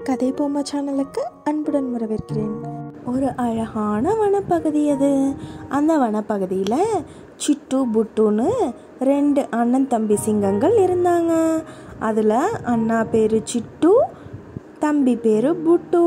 கதை பொம்மை சேனலுக்கு அன்புடன் வரவேற்கிறேன் ஒரு அழகான வனப்பகுதி அது அந்த வனப்பகுதியில் சிட்டு புட்டுன்னு ரெண்டு அண்ணன் தம்பி சிங்கங்கள் இருந்தாங்க அதில் அண்ணா பேர் சிட்டு தம்பி பேர் புட்டு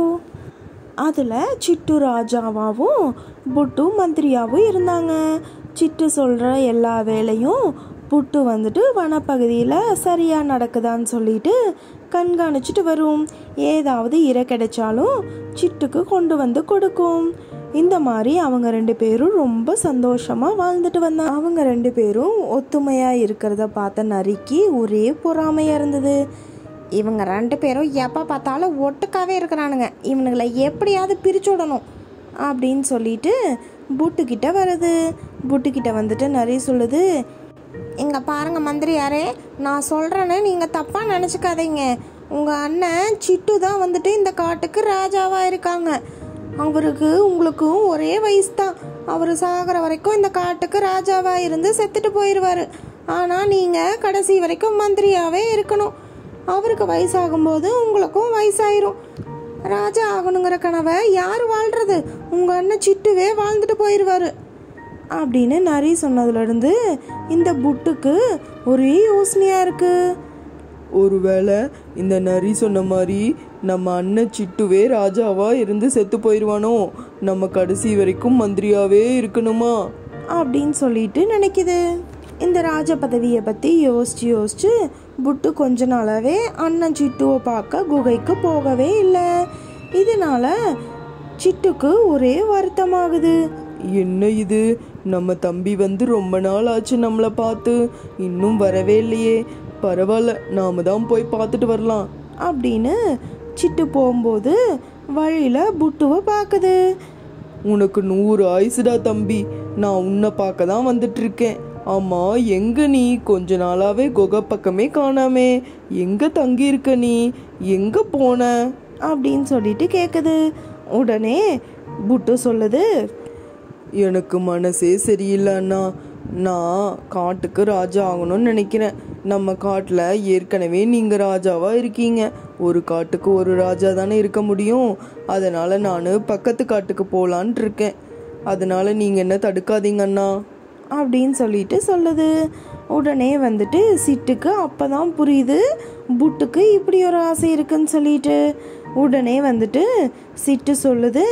அதில் சிட்டு ராஜாவாகவும் புட்டு மந்திரியாகவும் இருந்தாங்க சிட்டு சொல்கிற எல்லா வேலையும் புட்டு வந்துட்டு வனப்பகுதியில் சரியாக நடக்குதான்னு சொல்லிட்டு கண்காணிச்சிட்டு வரும் ஏதாவது இரை கிடைச்சாலும் சிட்டுக்கு கொண்டு வந்து கொடுக்கும் இந்த மாதிரி அவங்க ரெண்டு பேரும் ரொம்ப சந்தோஷமாக வாழ்ந்துட்டு வந்தாங்க அவங்க ரெண்டு பேரும் ஒத்துமையாக இருக்கிறத பார்த்த நரிக்கு ஒரே பொறாமையாக இருந்தது இவங்க ரெண்டு பேரும் எப்போ பார்த்தாலும் ஒட்டுக்காவே இருக்கிறானுங்க இவனுங்களை எப்படியாவது பிரிச்சு விடணும் அப்படின்னு சொல்லிட்டு புட்டுக்கிட்ட வருது புட்டுக்கிட்ட வந்துட்டு நிறைய சொல்லுது இங்க பாருங்க மந்திரியாரே நான் சொல்றேன்னு நீங்க தப்பா நினைச்சுக்காதீங்க உங்க அண்ணன் சிட்டு தான் வந்துட்டு இந்த காட்டுக்கு ராஜாவா இருக்காங்க அவருக்கு உங்களுக்கும் ஒரே வயசு தான் அவர் சாகிற வரைக்கும் இந்த காட்டுக்கு ராஜாவா இருந்து செத்துட்டு போயிடுவாரு ஆனா நீங்க கடைசி வரைக்கும் மந்திரியாவே இருக்கணும் அவருக்கு வயசாகும்போது உங்களுக்கும் வயசாயிரும் ராஜா ஆகணுங்கிற கனவை யார் வாழ்றது உங்க அண்ணன் சிட்டுவே வாழ்ந்துட்டு போயிடுவாரு அப்படின்னு நரி சொன்னதுலேருந்து இந்த புட்டுக்கு ஒரே யோசனையாக இருக்குது ஒருவேளை இந்த நரி சொன்ன மாதிரி நம்ம அண்ணன் சிட்டுவே ராஜாவா இருந்து செத்து போயிடுவானோ நம்ம கடைசி வரைக்கும் மந்திரியாவே இருக்கணுமா அப்படின்னு சொல்லிட்டு நினைக்குது இந்த ராஜ பதவியை பற்றி யோசிச்சு யோசிச்சு புட்டு கொஞ்ச நாளாவே அண்ணன் சிட்டுவை பார்க்க குகைக்கு போகவே இல்லை இதனால சிட்டுக்கு ஒரே வருத்தமாகுது என்ன இது நம்ம தம்பி வந்து ரொம்ப நாள் ஆச்சு நம்மளை பார்த்து இன்னும் வரவே இல்லையே பரவாயில்ல நாம தான் போய் பார்த்துட்டு வரலாம் அப்படின்னு சிட்டு போகும்போது வழியில் புட்டுவை பார்க்குது உனக்கு நூறு ஆயுசுடா தம்பி நான் உன்னை பார்க்க தான் வந்துட்டு இருக்கேன் ஆமா எங்க நீ கொஞ்ச நாளாவே குகை பக்கமே காணாமே எங்க தங்கி இருக்க நீ எங்க போன அப்படின்னு சொல்லிட்டு கேட்குது உடனே புட்டு சொல்லுது எனக்கு மனசே சரியில்லை அண்ணா நான் காட்டுக்கு ராஜா ஆகணும்னு நினைக்கிறேன் நம்ம காட்டில் ஏற்கனவே நீங்கள் ராஜாவாக இருக்கீங்க ஒரு காட்டுக்கு ஒரு ராஜா தானே இருக்க முடியும் அதனால் நான் பக்கத்து காட்டுக்கு போகலான்ட்டு இருக்கேன் அதனால் நீங்கள் என்ன தடுக்காதீங்க அண்ணா அப்படின்னு சொல்லிட்டு சொல்லுது உடனே வந்துட்டு சிட்டுக்கு அப்பதான் புரியுது புட்டுக்கு இப்படி ஒரு ஆசை இருக்குன்னு சொல்லிட்டு உடனே வந்துட்டு சிட்டு சொல்லுது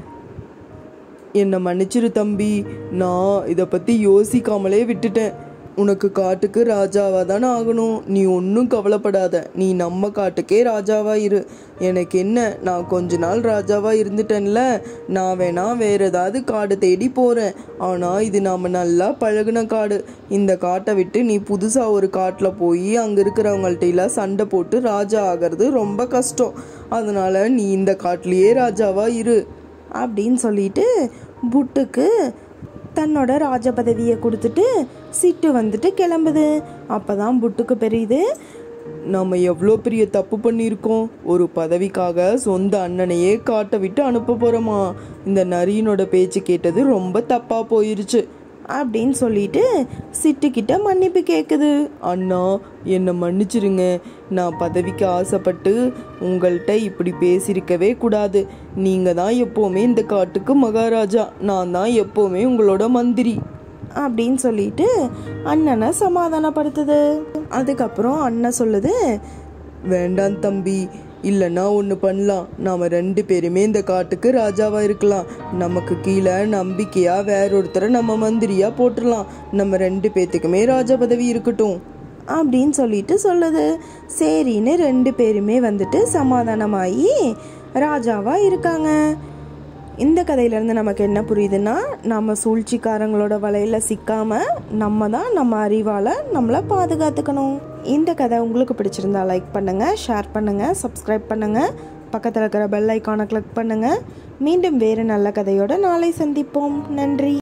என்னை மன்னிச்சிரு தம்பி நான் இதை பற்றி யோசிக்காமலே விட்டுட்டேன் உனக்கு காட்டுக்கு ராஜாவாக தானே ஆகணும் நீ ஒன்றும் கவலைப்படாத நீ நம்ம காட்டுக்கே ராஜாவா இரு எனக்கு என்ன நான் கொஞ்ச நாள் ராஜாவா இருந்துட்டேன்ல நான் வேணா வேற ஏதாவது காடு தேடி போகிறேன் ஆனால் இது நாம் நல்லா பழகுன காடு இந்த காட்டை விட்டு நீ புதுசாக ஒரு காட்டில் போய் அங்கே இருக்கிறவங்கள்ட்ட எல்லாம் சண்டை போட்டு ராஜா ஆகிறது ரொம்ப கஷ்டம் அதனால நீ இந்த காட்டிலேயே ராஜாவா இரு அப்படின்னு சொல்லிட்டு புட்டுக்கு தன்னோட ராஜ பதவியை கொடுத்துட்டு சிட்டு வந்துட்டு கிளம்புது அப்பதான் புட்டுக்கு பெரியுது நம்ம எவ்வளோ பெரிய தப்பு பண்ணியிருக்கோம் ஒரு பதவிக்காக சொந்த அண்ணனையே காட்ட விட்டு அனுப்ப போகிறோமா இந்த நரியினோட பேச்சு கேட்டது ரொம்ப தப்பாக போயிருச்சு அப்படின்னு சொல்லிட்டு சிட்டுக்கிட்ட மன்னிப்பு கேட்குது அண்ணா என்னை மன்னிச்சிருங்க நான் பதவிக்கு ஆசைப்பட்டு உங்கள்கிட்ட இப்படி பேசியிருக்கவே கூடாது நீங்கள் தான் எப்போவுமே இந்த காட்டுக்கு மகாராஜா நான் தான் எப்போவுமே உங்களோட மந்திரி அப்படின்னு சொல்லிட்டு அண்ணனை சமாதானப்படுத்துது அதுக்கப்புறம் அண்ணன் சொல்லுது வேண்டாம் தம்பி இல்லைன்னா ஒன்று பண்ணலாம் நாம் ரெண்டு பேருமே இந்த காட்டுக்கு ராஜாவாக இருக்கலாம் நமக்கு கீழே நம்பிக்கையாக வேற ஒருத்தரை நம்ம மந்திரியாக போட்டுடலாம் நம்ம ரெண்டு பேத்துக்குமே ராஜா பதவி இருக்கட்டும் அப்படின்னு சொல்லிட்டு சொல்லுது சரின்னு ரெண்டு பேருமே வந்துட்டு சமாதானமாகி ராஜாவா இருக்காங்க இந்த கதையிலேருந்து நமக்கு என்ன புரியுதுன்னா நம்ம சூழ்ச்சிக்காரங்களோட வலையில சிக்காம நம்ம தான் நம்ம அறிவால் நம்மளை பாதுகாத்துக்கணும் இந்த கதை உங்களுக்கு பிடிச்சிருந்தா லைக் பண்ணுங்க ஷேர் பண்ணுங்க சப்ஸ்கிரைப் பண்ணுங்க பக்கத்தில் இருக்கிற பெல் ஐக்கானை கிளிக் பண்ணுங்க மீண்டும் வேறு நல்ல கதையோட நாளை சந்திப்போம் நன்றி